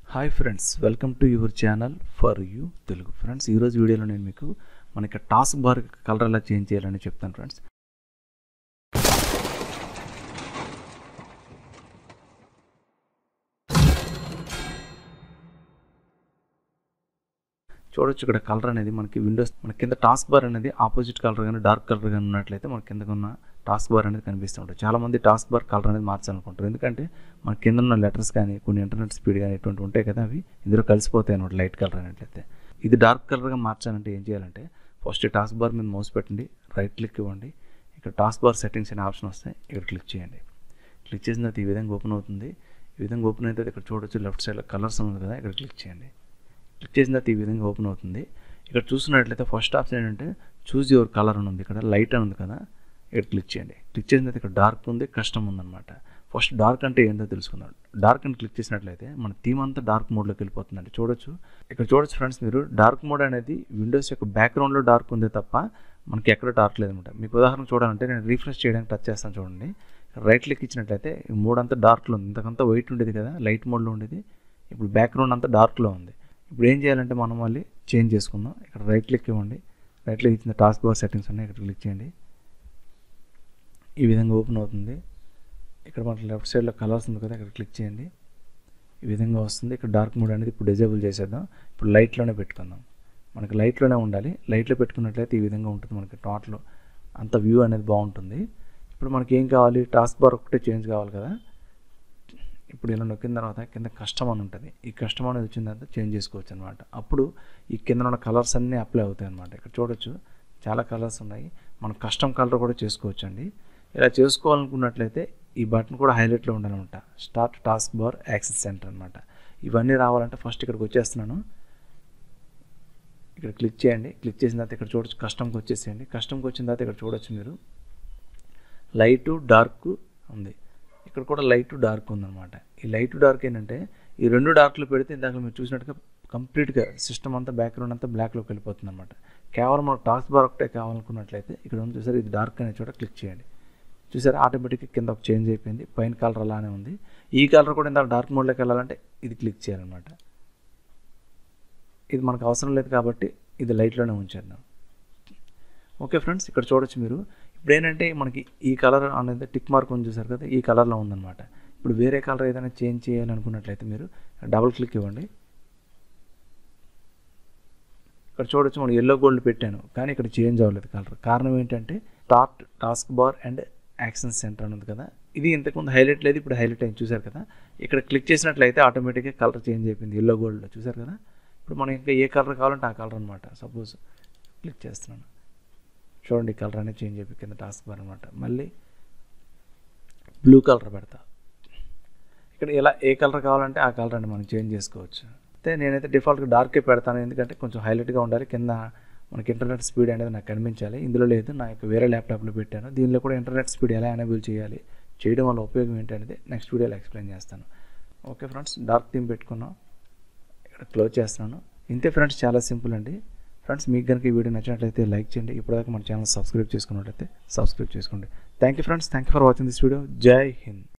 hi friends welcome to your channel for you Telugu friends ఈరోజు వీడియోలో నేను మీకు మనకి టాస్క్ బార్ కలర్ ఎలా చేంజ్ చేయాలని చెప్తాను ఫ్రెండ్స్ చూడొచ్చు ఇక్కడ కలర్ అనేది మనకి విండోస్ మన కింద టాస్క్ బార్ అనేది ఆపోజిట్ కలర్ కానీ డార్క్ కలర్ కానీ ఉన్నట్లయితే మన కింద ఉన్న టాస్క్ బార్ అనేది కనిపిస్తూ ఉంటుంది చాలా మంది టాస్క్ బార్ కలర్ అనేది మార్చాలనుకుంటారు ఎందుకంటే మన కింద ఉన్న లెటర్స్ కానీ కొన్ని ఇంటర్నెట్ స్పీడ్ కానీ ఇటువంటి ఉంటాయి కదా అవి ఇందులో కలిసిపోతాయి అనమాట లైట్ కలర్ అనేట్లయితే ఇది డార్క్ కలర్గా మార్చాలంటే ఏం చేయాలంటే ఫస్ట్ టాస్క్ బార్ మీద మౌస్ పెట్టండి రైట్ క్లిక్ ఇవ్వండి ఇక్కడ టాస్క్ బార్ సెట్టింగ్స్ అనే ఆప్షన్ వస్తాయి ఇక్కడ క్లిక్ చేయండి క్లిక్ చేసిన తర్వాత ఈ విధంగా ఓపెన్ అవుతుంది ఈ విధంగా ఓపెన్ అయితే ఇక్కడ చూడొచ్చు లెఫ్ట్ సైడ్లో కలర్స్ ఉంది కదా ఇక్కడ క్లిక్ చేయండి క్లిక్ చేసిన తర్వాత ఈ విధంగా ఓపెన్ అవుతుంది ఇక్కడ చూసినట్లయితే ఫస్ట్ ఆప్షన్ ఏంటంటే చూజ్ యువర్ కలర్ అని ఉంది ఇక్కడ లైట్ అని ఉంది కదా ఇక్కడ క్లిక్ చేయండి క్లిక్ చేసిన తర్వాత ఇక్కడ డార్క్ ఉంది కస్టమ్ ఉందన్నమాట ఫస్ట్ డార్క్ అంటే ఏంటో తెలుసుకుందాం డార్క్ అని క్లిక్ చేసినట్లయితే మన థీమ్ అంతా డార్క్ మోడ్లోకి వెళ్ళిపోతుందండి చూడొచ్చు ఇక్కడ చూడొచ్చు ఫ్రెండ్స్ మీరు డార్క్ మోడ్ అనేది విండోస్ యొక్క బ్యాక్గ్రౌండ్లో డార్క్ ఉంది తప్ప మనకి ఎక్కడ డార్క్ లేదనమాట మీకు ఉదాహరణ చూడాలంటే నేను రీఫ్రెష్ చేయడానికి టచ్ చేస్తాను చూడండి రైట్ క్లిక్ ఇచ్చినట్లయితే ఈ మోడ్ అంతా డార్క్లో ఉంది ఇంతకంతా వైట్ ఉండేది కదా లైట్ మోడ్లో ఉండేది ఇప్పుడు బ్యాక్గ్రౌండ్ అంతా డార్క్లో ఉంది ఇప్పుడు ఏం చేయాలంటే మనం మళ్ళీ చేంజ్ చేసుకుందాం ఇక్కడ రైట్ క్లిక్ ఇవ్వండి రైట్ క్లిక్ ఇచ్చిన టాస్క్ బార్ సెట్టింగ్స్ ఉన్నాయి ఇక్కడ క్లిక్ చేయండి ఈ విధంగా ఓపెన్ అవుతుంది ఇక్కడ మనకి లెఫ్ట్ సైడ్లో కలర్స్ ఉంది కదా ఇక్కడ క్లిక్ చేయండి ఈ విధంగా వస్తుంది ఇక్కడ డార్క్ మోడ్ అనేది ఇప్పుడు డిజేబుల్ చేసేద్దాం ఇప్పుడు లైట్లోనే పెట్టుకుందాం మనకి లైట్లోనే ఉండాలి లైట్లో పెట్టుకున్నట్లయితే ఈ విధంగా ఉంటుంది మనకి టోటల్ అంత వ్యూ అనేది బాగుంటుంది ఇప్పుడు మనకి ఏం కావాలి టాస్క్ బార్ ఒకటే చేంజ్ కావాలి కదా ఇప్పుడు ఇలా నొక్కిన తర్వాత కింద కష్టం అని ఉంటుంది ఈ కష్టం అనేది వచ్చిన తర్వాత చేంజ్ చేసుకోవచ్చు అనమాట అప్పుడు ఈ కింద ఉన్న కలర్స్ అన్నీ అప్లై అవుతాయి అనమాట ఇక్కడ చూడొచ్చు చాలా కలర్స్ ఉన్నాయి మనం కస్టమ్ కలర్ కూడా చేసుకోవచ్చు అండి ఇలా చేసుకోవాలనుకున్నట్లయితే ఈ బటన్ కూడా హైలైట్లో ఉండాలన్నమాట start task bar access centre అనమాట ఇవన్నీ రావాలంటే ఫస్ట్ ఇక్కడికి వచ్చేస్తున్నాను ఇక్కడ క్లిక్ చేయండి క్లిక్ చేసిన తర్వాత ఇక్కడ చూడొచ్చు కస్టమ్కి వచ్చేసేయండి కస్టమ్కి వచ్చిన తర్వాత ఇక్కడ చూడొచ్చు మీరు లైటు డార్క్ ఉంది ఇక్కడ కూడా లైట్ డార్క్ ఉందన్నమాట ఈ లైట్ డార్క్ ఏంటంటే ఈ రెండు డార్క్లు పెడితే ఇందాక మీరు చూసినట్టుగా కంప్లీట్గా సిస్టమ్ అంతా బ్యాక్గ్రౌండ్ అంతా బ్లాక్లోకి వెళ్ళిపోతుంది అనమాట కేవలం మనకు టాస్క్ బార్ ఒకటే కావాలనుకున్నట్లయితే ఇక్కడ ఉంది చూసారు ఇది డార్క్ అనే చోట క్లిక్ చేయండి చూసారు ఆటోమేటిక్గా కింద ఒక చేంజ్ అయిపోయింది పైన కలర్ అలానే ఉంది ఈ కలర్ కూడా ఇందాక డార్క్ మోడ్లోకి వెళ్ళాలంటే ఇది క్లిక్ చేయాలన్నమాట ఇది మనకు అవసరం లేదు కాబట్టి ఇది లైట్లోనే ఉంచేద్దాం ఓకే ఫ్రెండ్స్ ఇక్కడ చూడొచ్చు మీరు ఇప్పుడు ఏంటంటే మనకి ఈ కలర్ అనేది టిక్ మార్క్ ఉంది చూసారు కదా ఈ కలర్లో ఉందన్నమాట ఇప్పుడు వేరే కలర్ ఏదైనా చేంజ్ చేయాలనుకున్నట్లయితే మీరు డబుల్ క్లిక్ ఇవ్వండి ఇక్కడ చూడొచ్చు మనం ఎల్లో గోల్డ్ పెట్టాను కానీ ఇక్కడ చేంజ్ అవ్వలేదు కలర్ కారణం ఏంటంటే start task bar and action centre అని ఉంది కదా ఇది ఇంతకుముందు హైలైట్ లేదు ఇప్పుడు హైలైట్ అయింది చూసారు కదా ఇక్కడ క్లిక్ చేసినట్లయితే ఆటోమేటిక్గా కలర్ చేంజ్ అయిపోయింది ఎల్లో గోల్డ్లో చూసారు కదా ఇప్పుడు మనం ఇంకా ఏ కలర్ కావాలంటే ఆ కలర్ అనమాట సపోజ్ క్లిక్ చేస్తున్నాను చూడండి కలర్ అనేది చేంజ్ అయిపోయి కింద టాస్క్ బార్ అనమాట మళ్ళీ బ్లూ కలర్ పెడతా ఇక్కడ ఇలా ఏ కలర్ కావాలంటే ఆ కలర్ అని మనం చేంజ్ చేసుకోవచ్చు అయితే నేనైతే డిఫాల్ట్గా డార్కే పెడతాను ఎందుకంటే కొంచెం హైలైట్గా ఉండాలి కింద మనకి ఇంటర్నెట్ స్పీడ్ అనేది నాకు కనిపించాలి ఇందులో లేదు నా యొక్క వేరే ల్యాప్టాప్లో పెట్టాను దీనిలో కూడా ఇంటర్నెట్ స్పీడ్ ఎలా ఎనేబుల్ చేయాలి చేయడం వల్ల ఉపయోగం ఏంటనేది నెక్స్ట్ వీడియోలో ఎక్స్ప్లెయిన్ చేస్తాను ఓకే ఫ్రెండ్స్ డార్క్ థీమ్ పెట్టుకున్నాం ఇక్కడ క్లోజ్ చేస్తున్నాను ఇంతే ఫ్రెండ్స్ చాలా సింపుల్ అండి ఫ్రెండ్స్ మీకు కనుక ఈ వీడియో నచ్చినట్లయితే లైక్ చేయండి ఇప్పటిదాకా మన ఛానల్ సబ్స్క్రైబ్ చేసుకున్నట్లయితే సబ్స్క్రైబ్ చేసుకోండి thank you friends thank you for watching this video జై హింద్